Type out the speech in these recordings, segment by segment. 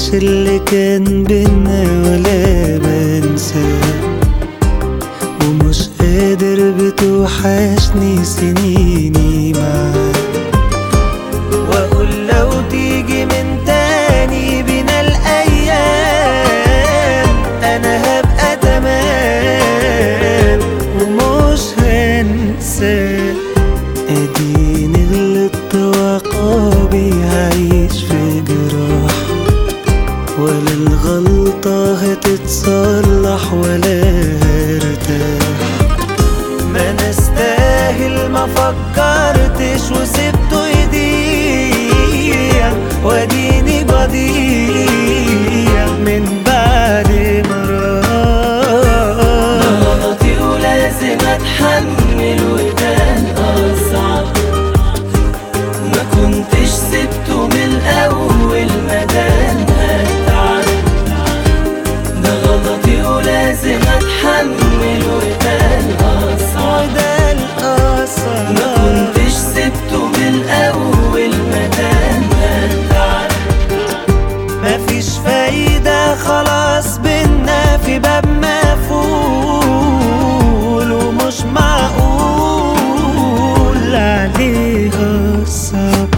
بنساش اللي كان بينا ولا بنساه ومش قادر بتوحشني سنيني معاك واقول لو تيجي من تاني بينا الايام انا هبقى تمام ومش هنساك اديني غلطت وعقابي هعيش في جراح ولا الغلطة هتتصلح ولا هرتاح ما انا استاهل ما فكرتش وسبته يضيع واديني بضيع من بعد ما راح غلطي ولازم اتحمل وده الاصعب ما كنتش سبته من الاول مدام هتعب ده غلطي ولازم اتحمل وده الاصعب وده الأصل ما كنتش سبته من الاول مدام هتعب مفيش فايدة خلاص بينا في باب مقفول ومش معقول عليها الصبر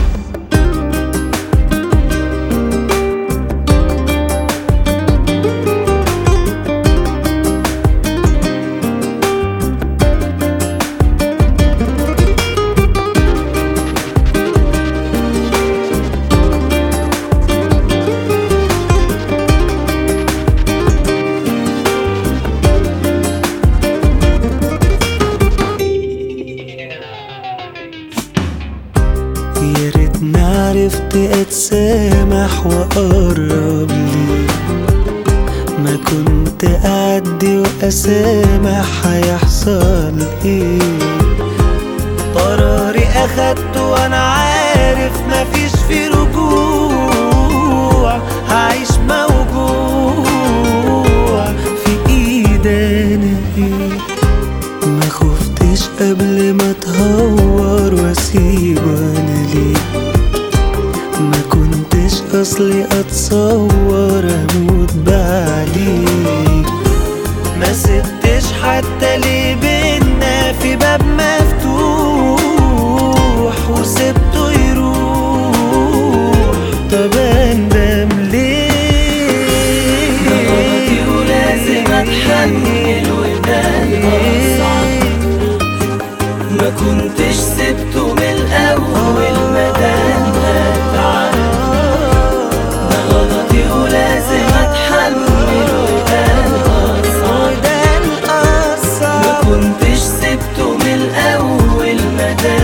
يا ريتني عرفت اتسامح واقرب لي ما كنت اعدي واسامح هيحصل ايه قراري اخدته وانا عارف مفيش في رجوع هعيش موجوع في ايدي ايه ما خفتش قبل ما اتهور واسيب انا ليه ما كنتش اصلي اتصور اموت بعديك ما سبتش حتى ليه بينا في باب مفتوح وسبته يروح طب اندم ليه ده غلطي ولازم اتحمل وده الاصعب ما كنتش سبته من الاول مدام هتعب ده غلطي ولازم اتحمل وده الاصعب وده ما الأصعب كنتش سبته من الاول مدام